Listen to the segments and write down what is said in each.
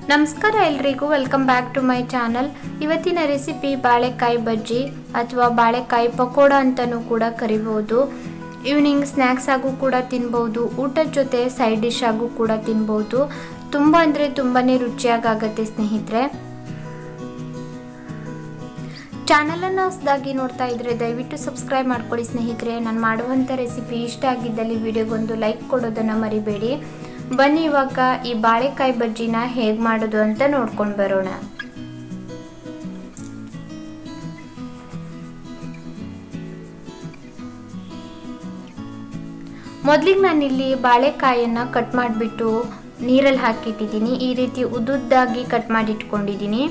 ನಮಸ್ಕಾರ ಎಲ್ರಿಗೂ welcome back to my channel ಇವತ್ತಿನ ರೆಸಿಪಿ ಬಾಳೆಕಾಯಿ ಬಜ್ಜಿ ಅಥವಾ ಬಾಳೆಕಾಯಿ ಪಕೋಡ ಅಂತಲೂ ಕೂಡ ಕರಿಬೋದು ಈವ್ನಿಂಗ್ ಸ್ನ್ಯಾಕ್ಸ್ ಆಗು ಕೂಡ ತಿನ್ಬೋದು ಊಟದ ಜೊತೆ ಸೈಡ್ ಡಿಶ್ ಆಗು ಕೂಡ ತಿನ್ಬೋದು ತುಂಬ ಅಂದರೆ ತುಂಬಾ ರುಚಿಯಾಗತ್ತೆ ಸ್ನೇಹಿತರೆ ಚಾನಲನ್ನು ಹೊಸದಾಗಿ ನೋಡ್ತಾ ಇದ್ರೆ ದಯವಿಟ್ಟು ಸಬ್ಸ್ಕ್ರೈಬ್ ಮಾಡ್ಕೊಳ್ಳಿ ಸ್ನೇಹಿತರೆ ನಾನು ಮಾಡುವಂಥ ರೆಸಿಪಿ ಇಷ್ಟ ಆಗಿದ್ದಲ್ಲಿ ವಿಡಿಯೋಗೊಂದು ಲೈಕ್ ಕೊಡೋದನ್ನು ಮರಿಬೇಡಿ ಬನ್ನಿ ಇವಾಗ ಈ ಬಾಳೆಕಾಯಿ ಬಜ್ಜಿನ ಹೇಗೆ ಮಾಡೋದು ಅಂತ ನೋಡ್ಕೊಂಡು ಬರೋಣ ಮೊದಲಿಗೆ ನಾನಿಲ್ಲಿ ಬಾಳೆಕಾಯನ್ನು ಕಟ್ ಮಾಡಿಬಿಟ್ಟು ನೀರಲ್ಲಿ ಹಾಕಿಟ್ಟಿದ್ದೀನಿ ಈ ರೀತಿ ಉದ್ದುದ್ದಾಗಿ ಕಟ್ ಮಾಡಿ ಇಟ್ಕೊಂಡಿದ್ದೀನಿ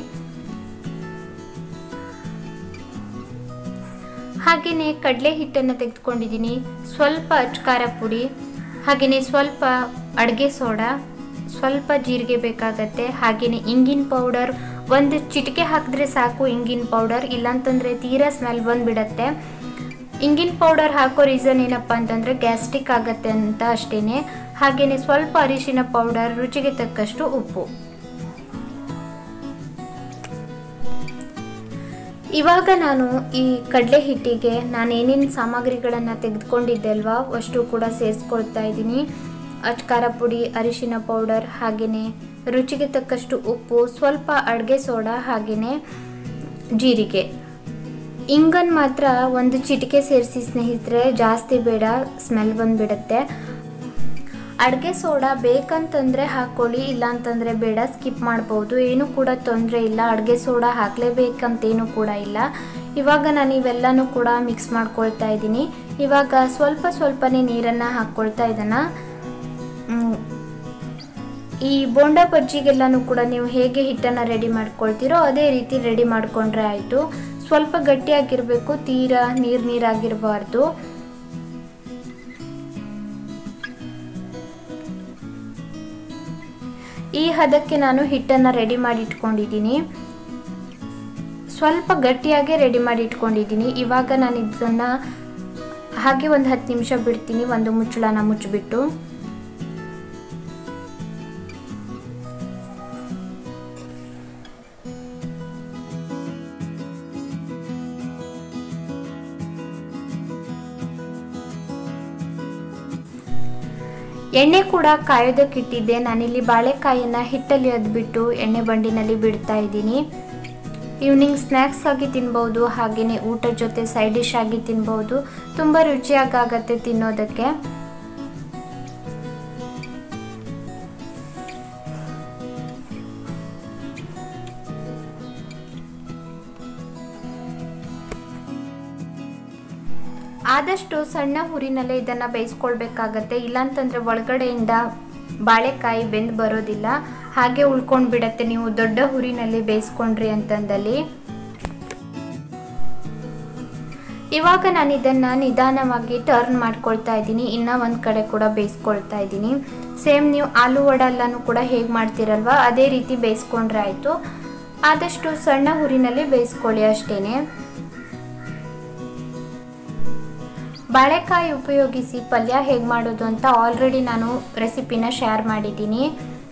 ಹಾಗೆಯೇ ಕಡಲೆ ಹಿಟ್ಟನ್ನು ತೆಗೆದುಕೊಂಡಿದ್ದೀನಿ ಸ್ವಲ್ಪ ಅಚ್ಕಾರ ಪುಡಿ ಹಾಗೆಯೇ ಸ್ವಲ್ಪ ಅಡುಗೆ ಸೋಡಾ ಸ್ವಲ್ಪ ಜೀರಿಗೆ ಬೇಕಾಗತ್ತೆ ಹಾಗೆಯೇ ಇಂಗಿನ ಪೌಡರ್ ಒಂದು ಚಿಟಿಕೆ ಹಾಕಿದ್ರೆ ಸಾಕು ಇಂಗಿನ ಪೌಡರ್ ಇಲ್ಲಾಂತಂದರೆ ತೀರಾ ಸ್ಮೆಲ್ ಬಂದುಬಿಡತ್ತೆ ಇಂಗಿನ ಪೌಡರ್ ಹಾಕೋ ರೀಸನ್ ಏನಪ್ಪ ಅಂತಂದರೆ ಗ್ಯಾಸ್ಟ್ರಿಕ್ ಆಗತ್ತೆ ಅಂತ ಅಷ್ಟೇ ಹಾಗೆಯೇ ಸ್ವಲ್ಪ ಅರಿಶಿನ ಪೌಡರ್ ರುಚಿಗೆ ತಕ್ಕಷ್ಟು ಉಪ್ಪು ಇವಾಗ ನಾನು ಈ ಕಡಲೆ ಹಿಟ್ಟಿಗೆ ನಾನು ಏನೇನು ಸಾಮಗ್ರಿಗಳನ್ನು ತೆಗೆದುಕೊಂಡಿದ್ದೆ ಅಲ್ವಾ ಅಷ್ಟು ಕೂಡ ಸೇರಿಸ್ಕೊಳ್ತಾ ಇದ್ದೀನಿ ಅಚ್ಕಾರ ಪುಡಿ ಅರಿಶಿನ ಪೌಡರ್ ಹಾಗೆಯೇ ರುಚಿಗೆ ತಕ್ಕಷ್ಟು ಉಪ್ಪು ಸ್ವಲ್ಪ ಅಡುಗೆ ಸೋಡಾ ಹಾಗೆಯೇ ಜೀರಿಗೆ ಇಂಗನ್ ಮಾತ್ರ ಒಂದು ಚಿಟಿಕೆ ಸೇರಿಸಿ ಸ್ನೇಹಿತರೆ ಜಾಸ್ತಿ ಬೇಡ ಸ್ಮೆಲ್ ಬಂದುಬಿಡುತ್ತೆ ಅಡುಗೆ ಸೋಡಾ ಬೇಕಂತಂದರೆ ಹಾಕ್ಕೊಳ್ಳಿ ಇಲ್ಲಾಂತಂದರೆ ಬೇಡ ಸ್ಕಿಪ್ ಮಾಡ್ಬೋದು ಏನೂ ಕೂಡ ತೊಂದರೆ ಇಲ್ಲ ಅಡುಗೆ ಸೋಡಾ ಹಾಕಲೇಬೇಕಂತೇನೂ ಕೂಡ ಇಲ್ಲ ಇವಾಗ ನಾನು ಇವೆಲ್ಲನೂ ಕೂಡ ಮಿಕ್ಸ್ ಮಾಡ್ಕೊಳ್ತಾ ಇದ್ದೀನಿ ಇವಾಗ ಸ್ವಲ್ಪ ಸ್ವಲ್ಪನೇ ನೀರನ್ನು ಹಾಕ್ಕೊಳ್ತಾ ಇದನ್ನು ಈ ಬೋಂಡಾ ಬಜ್ಜಿಗೆಲ್ಲನೂ ಕೂಡ ನೀವು ಹೇಗೆ ಹಿಟ್ಟನ್ನು ರೆಡಿ ಮಾಡ್ಕೊಳ್ತೀರೋ ಅದೇ ರೀತಿ ರೆಡಿ ಮಾಡಿಕೊಂಡ್ರೆ ಆಯಿತು ಸ್ವಲ್ಪ ಗಟ್ಟಿಯಾಗಿರಬೇಕು ತೀರಾ ನೀರು ನೀರಾಗಿರಬಾರ್ದು ಈ ಹದಕ್ಕೆ ನಾನು ಹಿಟ್ಟನ್ನು ರೆಡಿ ಮಾಡಿ ಇಟ್ಕೊಂಡಿದ್ದೀನಿ ಸ್ವಲ್ಪ ಗಟ್ಟಿಯಾಗೆ ರೆಡಿ ಮಾಡಿ ಇಟ್ಕೊಂಡಿದ್ದೀನಿ ಇವಾಗ ನಾನು ಇದನ್ನು ಹಾಗೆ ಒಂದು ಹತ್ತು ನಿಮಿಷ ಬಿಡ್ತೀನಿ ಒಂದು ಮುಚ್ಚಳನ ಮುಚ್ಚಿಬಿಟ್ಟು ಎಣ್ಣೆ ಕೂಡ ಕಾಯೋದಕ್ಕಿಟ್ಟಿದ್ದೆ ನಾನಿಲ್ಲಿ ಬಾಳೆಕಾಯಿಯನ್ನು ಹಿಟ್ಟಲ್ಲಿ ಅದ್ಬಿಟ್ಟು ಎಣ್ಣೆ ಬಂಡಿನಲ್ಲಿ ಬಿಡ್ತಾ ಇದ್ದೀನಿ ಈವ್ನಿಂಗ್ ಸ್ನ್ಯಾಕ್ಸ್ ಆಗಿ ತಿನ್ಬೋದು ಹಾಗೆಯೇ ಊಟದ ಜೊತೆ ಸೈಡ್ ಡಿಶ್ ಆಗಿ ತಿನ್ಬೋದು ತುಂಬ ರುಚಿಯಾಗತ್ತೆ ತಿನ್ನೋದಕ್ಕೆ ಆದಷ್ಟು ಸಣ್ಣ ಹುರಿನಲ್ಲೇ ಇದನ್ನು ಬೇಯಿಸ್ಕೊಳ್ಬೇಕಾಗತ್ತೆ ಇಲ್ಲಾಂತಂದರೆ ಒಳಗಡೆಯಿಂದ ಬಾಳೆಕಾಯಿ ಬೆಂದು ಬರೋದಿಲ್ಲ ಹಾಗೆ ಉಳ್ಕೊಂಡು ಬಿಡತ್ತೆ ನೀವು ದೊಡ್ಡ ಹುರಿನಲ್ಲಿ ಬೇಯಿಸ್ಕೊಂಡ್ರಿ ಅಂತಂದಲ್ಲಿ ಇವಾಗ ನಾನು ಇದನ್ನು ನಿಧಾನವಾಗಿ ಟರ್ನ್ ಮಾಡ್ಕೊಳ್ತಾ ಇದ್ದೀನಿ ಇನ್ನೂ ಒಂದು ಕಡೆ ಕೂಡ ಬೇಯಿಸ್ಕೊಳ್ತಾ ಇದ್ದೀನಿ ಸೇಮ್ ನೀವು ಆಲೂ ವಡ ಎಲ್ಲನೂ ಕೂಡ ಹೇಗೆ ಮಾಡ್ತೀರಲ್ವ ಅದೇ ರೀತಿ ಬೇಯಿಸ್ಕೊಂಡ್ರೆ ಆಯಿತು ಆದಷ್ಟು ಸಣ್ಣ ಹುರಿನಲ್ಲಿ ಬೇಯಿಸ್ಕೊಳ್ಳಿ ಅಷ್ಟೇ ಬಾಳೆಕಾಯಿ ಉಪಯೋಗಿಸಿ ಪಲ್ಯ ಹೇಗೆ ಮಾಡೋದು ಅಂತ ಆಲ್ರೆಡಿ ನಾನು ರೆಸಿಪಿನ ಶೇರ್ ಮಾಡಿದ್ದೀನಿ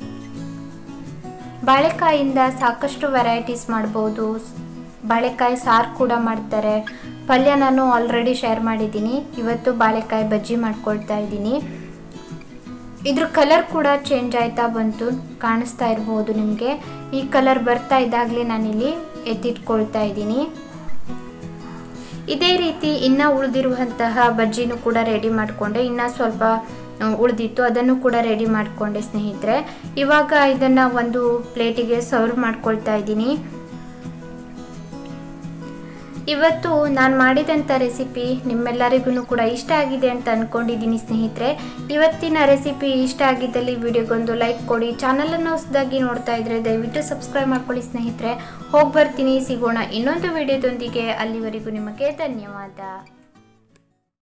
ಬಾಳೆಕಾಯಿಂದ ಸಾಕಷ್ಟು ವೆರೈಟೀಸ್ ಮಾಡ್ಬೋದು ಬಾಳೆಕಾಯಿ ಸಾರು ಕೂಡ ಮಾಡ್ತಾರೆ ಪಲ್ಯ ನಾನು ಆಲ್ರೆಡಿ ಶೇರ್ ಮಾಡಿದ್ದೀನಿ ಇವತ್ತು ಬಾಳೆಕಾಯಿ ಬಜ್ಜಿ ಮಾಡ್ಕೊಳ್ತಾ ಇದ್ದೀನಿ ಇದ್ರ ಕಲರ್ ಕೂಡ ಚೇಂಜ್ ಆಯ್ತಾ ಬಂತು ಕಾಣಿಸ್ತಾ ಇರ್ಬೋದು ನಿಮಗೆ ಈ ಕಲರ್ ಬರ್ತಾ ಇದ್ದಾಗಲೇ ನಾನಿಲ್ಲಿ ಎತ್ತಿಟ್ಕೊಳ್ತಾ ಇದ್ದೀನಿ ಇದೇ ರೀತಿ ಇನ್ನು ಉಳಿದಿರುವಂತಹ ಬಜ್ಜಿನೂ ಕೂಡ ರೆಡಿ ಮಾಡಿಕೊಂಡೆ ಇನ್ನು ಸ್ವಲ್ಪ ಉಳಿದಿತ್ತು ಅದನ್ನು ಕೂಡ ರೆಡಿ ಮಾಡಿಕೊಂಡೆ ಸ್ನೇಹಿತರೆ ಇವಾಗ ಇದನ್ನು ಒಂದು ಪ್ಲೇಟಿಗೆ ಸರ್ವ್ ಮಾಡ್ಕೊಳ್ತಾ ಇದ್ದೀನಿ ಇವತ್ತು ನಾನು ಮಾಡಿದಂಥ ರೆಸಿಪಿ ನಿಮ್ಮೆಲ್ಲರಿಗೂ ಕೂಡ ಇಷ್ಟ ಆಗಿದೆ ಅಂತ ಅಂದ್ಕೊಂಡಿದ್ದೀನಿ ಸ್ನೇಹಿತರೆ ಇವತ್ತಿನ ರೆಸಿಪಿ ಇಷ್ಟ ಆಗಿದ್ದಲ್ಲಿ ವಿಡಿಯೋಗೊಂದು ಲೈಕ್ ಕೊಡಿ ಚಾನಲನ್ನು ಹೊಸದಾಗಿ ನೋಡ್ತಾ ಇದ್ರೆ ದಯವಿಟ್ಟು ಸಬ್ಸ್ಕ್ರೈಬ್ ಮಾಡ್ಕೊಳ್ಳಿ ಸ್ನೇಹಿತರೆ ಹೋಗಿ ಬರ್ತೀನಿ ಸಿಗೋಣ ಇನ್ನೊಂದು ವಿಡಿಯೋದೊಂದಿಗೆ ಅಲ್ಲಿವರೆಗೂ ನಿಮಗೆ ಧನ್ಯವಾದ